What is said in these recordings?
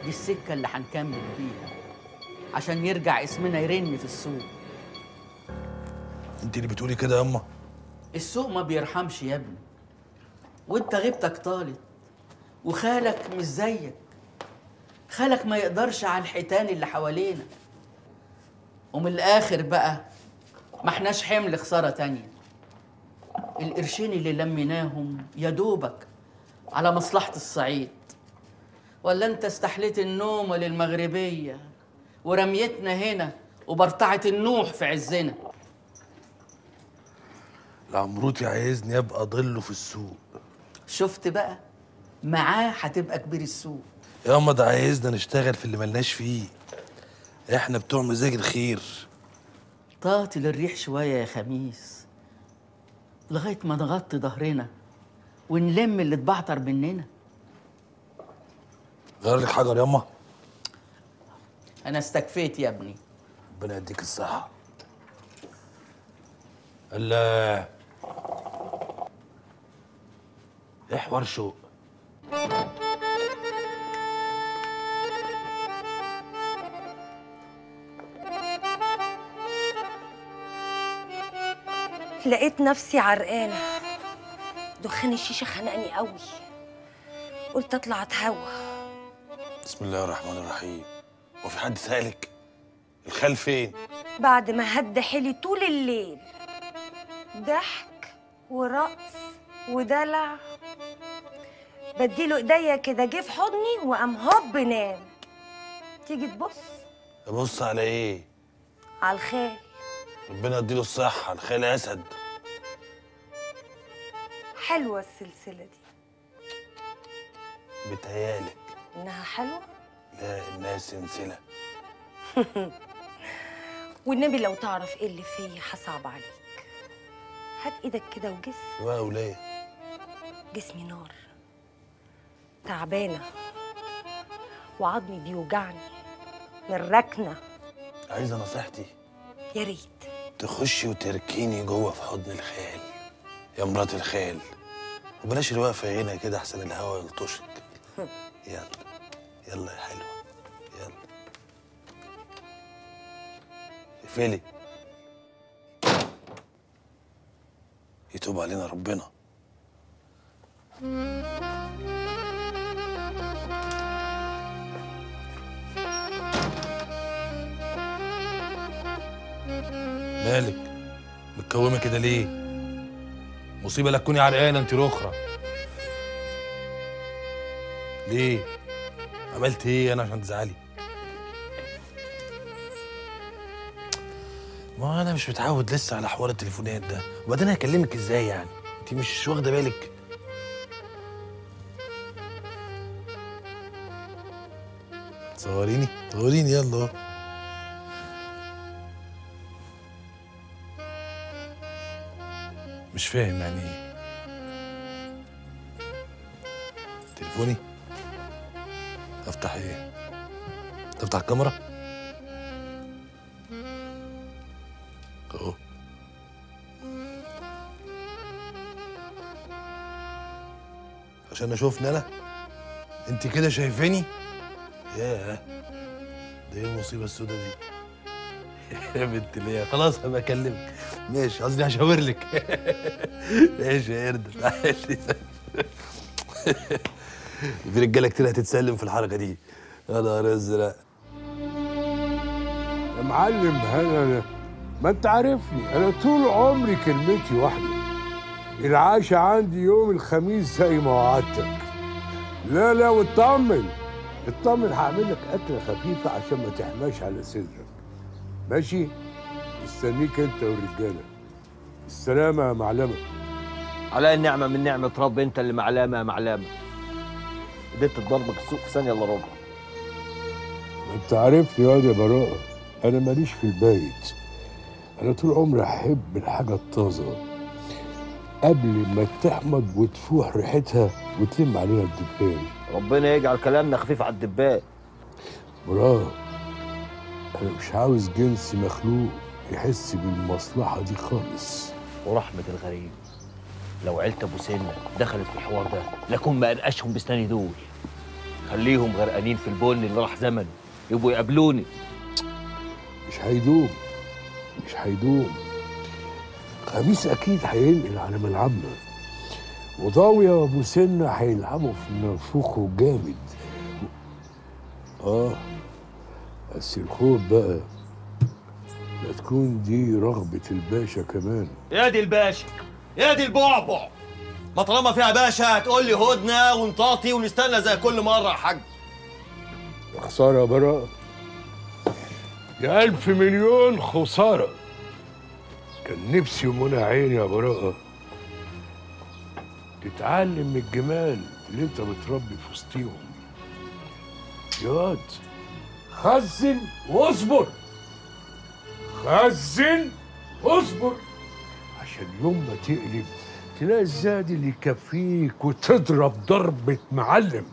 دي السكة اللي هنكمل بيها عشان يرجع اسمنا يرن في السوق انت اللي بتقولي كده ياما السوق ما بيرحمش يا ابني وانت غيبتك طالت وخالك مش زيك خالك ما يقدرش على الحيتان اللي حوالينا ومن الاخر بقى ما احناش حمل خساره تانية القرشين اللي لميناهم يا دوبك على مصلحه الصعيد ولا انت استحليت النوم للمغربيه ورميتنا هنا وبرطعه النوح في عزنا العمروتي عايزني ابقى ضله في السوق شفت بقى معاه هتبقى كبير السوق ياما ده عايزنا نشتغل في اللي ملناش فيه احنا بتوع مزاج الخير طاطي للريح شوية يا خميس لغاية ما نغطي ظهرنا ونلم اللي اتبعتر مننا غير لك حجر ياما أنا استكفيت يا ابني ربنا يديك الصحة الله ايه حوار شوق لقيت نفسي عرقانة دخان الشيشة خنقني قوي قلت اطلع اتهوى بسم الله الرحمن الرحيم هو في حد سالك الخال فين بعد ما هد حيلي طول الليل ضحك ورقص ودلع بديله ايديا كده جه في حضني وقام هوب نام تيجي تبص ابص على ايه على الخال ربنا يديله الصحة الخال اسد حلوة السلسلة دي بتهيالك انها حلوة لا الناس سلسلة والنبي لو تعرف ايه اللي فيا هصعب عليك هات ايدك كده وجس بقى وليه جسمي نار تعبانة وعظمي بيوجعني من الركنة عايزة نصيحتي يا ريت تخشي وتركيني جوه في حضن الخال يا مرات الخال وبلاش اللي واقفه هنا كده احسن الهوا يلطشك يلا يلا يا حلوه يلا اقفلي يتوب علينا ربنا مالك متكومه كده ليه مصيبه لا تكوني عرقانه انت الاخرى ليه عملت ايه انا عشان تزعلي ما انا مش متعود لسه على حوار التليفونات ده وبعدين هكلمك ازاي يعني انت مش واخده بالك صوريني صوريني يلا اهو مش فاهم يعني ايه تليفوني افتح ايه تفتح الكاميرا اهو عشان اشوفني انا انت كده شايفاني ياه ده ايه المصيبه السوداء دي يا بنت ليه خلاص هبقى اكلمك ماشي قصدي هشاور لك ماشي يا قرد تعالي في رجاله كتير هتتسلم في الحركه دي يا نهار ازرق يا معلم انا ما انت عارفني انا طول عمري كلمتي واحده العاشة عندي يوم الخميس زي ما وعدتك لا لا واطمن اطمن هعمل لك اكله خفيفه عشان ما تحماش على صدرك ماشي استنيك انت والرجاله السلامه يا معلمه على النعمة من نعمة رب انت اللي معلامة يا معلامة قدرت تضربك السوق في ثانية الا ربع ما انت عارفني يا يا براءه انا ماليش في البيت انا طول عمري احب الحاجه الطازه قبل ما تحمض وتفوح ريحتها وتلم عليها الدبان ربنا يجعل كلامنا خفيف على الدبان براء انا مش عاوز جنس مخلوق يحس بالمصلحه دي خالص ورحمة الغريب لو عيلة ابو سنة دخلت في الحوار ده لكون ما انقشهم بسناني دول خليهم غرقانين في البن اللي راح زمن يبقوا يقابلوني مش هيدوم مش هيدوم خميس اكيد هينقل على ملعبنا وضاوية وابو سنة هيلعبوا في منفوخه جامد اه بس الخوف بقى لا تكون دي رغبة الباشا كمان يا دي الباشا يا دي البعبع ما طالما فيها باشا هتقول لي هدنه ونطاطي ونستنى زي كل مره يا حاج خسارة يا براء يا ألف مليون خسارة كان نفسي ومنى عيني يا براءة تتعلم من الجمال اللي انت بتربي في وسطيهم ياض خزن واصبر خزن واصبر عشان يوم ما تقلب تلاقي الزاد اللي يكفيك وتضرب ضربة معلم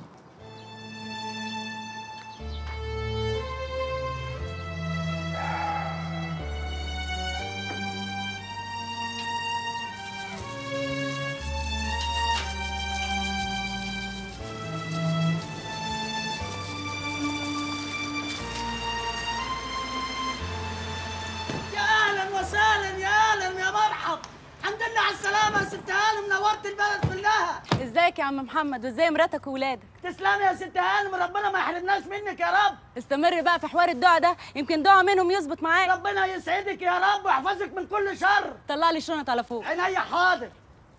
يا اهلا وسهلا يا اهلا يا مرحب الحمد لله على السلامه يا ست هانم نورت البلد كلها ازيك يا عم محمد وازاي مراتك وولادك تسلمي يا ست هانم ربنا ما يحرمناش منك يا رب استمر بقى في حوار الدعاء ده يمكن دعاء منهم يظبط معاك ربنا يسعدك يا رب ويحفظك من كل شر طلع لي الشنط على فوق عينيا حاضر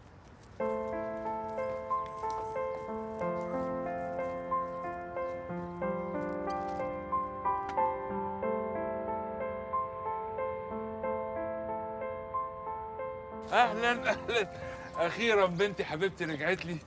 اهلا اهلا اخيرا بنتي حبيبتي رجعت لي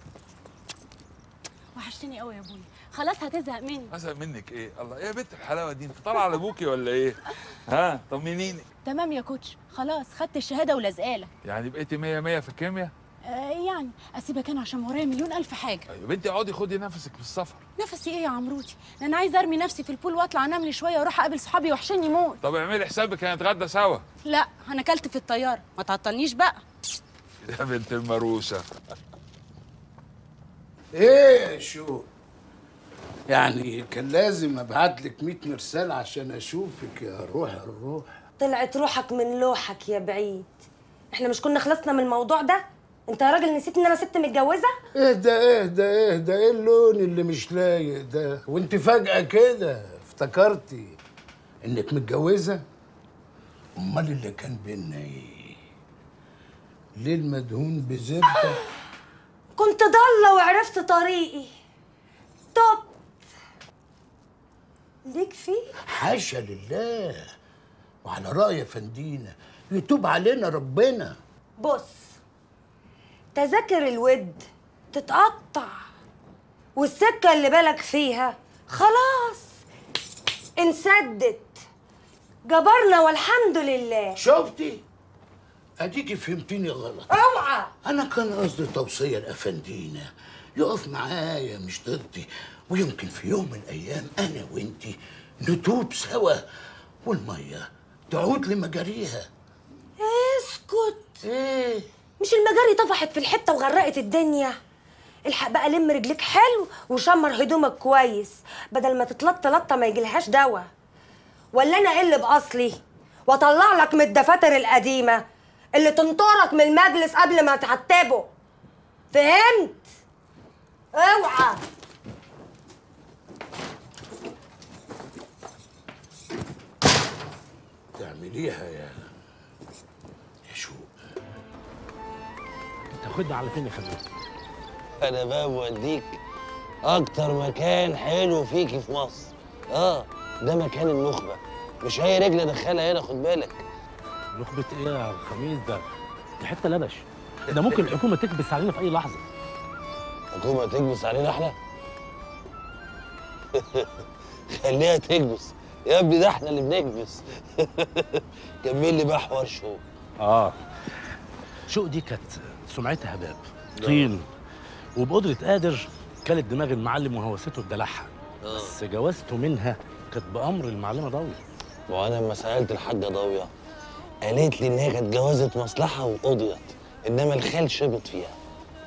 وحشتني قوي يا ابويا خلاص هتزهق مني ازهق منك ايه الله ايه يا بنت الحلاوه دي انت طالعه على ابوكي ولا ايه ها طمنيني تمام يا كوتش خلاص خدت الشهاده ولازقالك يعني بقيتي 100 100 في الكيمياء آه يعني اسيبك انا عشان ورايا مليون الف حاجه يا بنتي اقعدي خدي نفسك في السفر نفسي ايه يا عمروتي ده انا عايزه ارمي نفسي في البول واطلع انام لي شويه واروح اقابل صحابي وحشني موت طب اعملي حسابك هنتغدى سوا لا انا اكلت في الطياره ما تعطلنيش بقى يا بنت المروسه ايه يا شو يعني كان لازم ابعت لك 100 مرسال عشان اشوفك يا روح الروح طلعت روحك من لوحك يا بعيد احنا مش كنا خلصنا من الموضوع ده انت يا راجل نسيت ان انا ست متجوزه اهدى اهدى اهدى ايه اللون اللي مش لايق ده وانت فجأة كده افتكرتي انك متجوزة امال اللي كان بينا ايه ليه المدهون بزبدة كنت ضاله وعرفت طريقي توب ليك فيه حاشا لله وعلى رأي فندينا يتوب علينا ربنا بص تذاكر الود تتقطع والسكة اللي بالك فيها خلاص انسدت جبرنا والحمد لله شفتي اديكي فهمتيني غلط اوعى انا كان قصدي توصيه لافندينا يقف معايا مش ضدي ويمكن في يوم من الايام انا وانتي نتوب سوا والميه تعود لمجاريها اسكت ايه مش المجاري طفحت في الحته وغرقت الدنيا الحق بقى لم رجليك حلو وشمر هدومك كويس بدل ما تتلط لطه ما يجيلهاش دوا ولا انا اقل باصلي واطلع لك من الدفاتر القديمه اللي تنطرك من المجلس قبل ما تعتبه فهمت اوعى تعمليها يا يا شو تاخدنا على فين يا خميس؟ انا بقى بوديك اكتر مكان حلو فيكي في مصر اه ده مكان النخبه مش اي رجل ادخلها هنا خد بالك نخبة ايه يا خميس ده؟ دي حتة لبش ده ممكن الحكومة تكبس علينا في أي لحظة حكومه تكبس علينا احنا خليها تكبس يا ابني ده احنا اللي بنكبس كمل لي بقى حوار شو اه شوق دي كانت سمعتها هباب طين وبقدرة قادر كلت دماغ المعلم وهوسته بدلعها بس جوازته منها كانت بأمر المعلمة ضوي وانا لما سالت الحاجه ضاويه قالت لي ان هي كانت جوازه مصلحه وقضيت انما الخال شبط فيها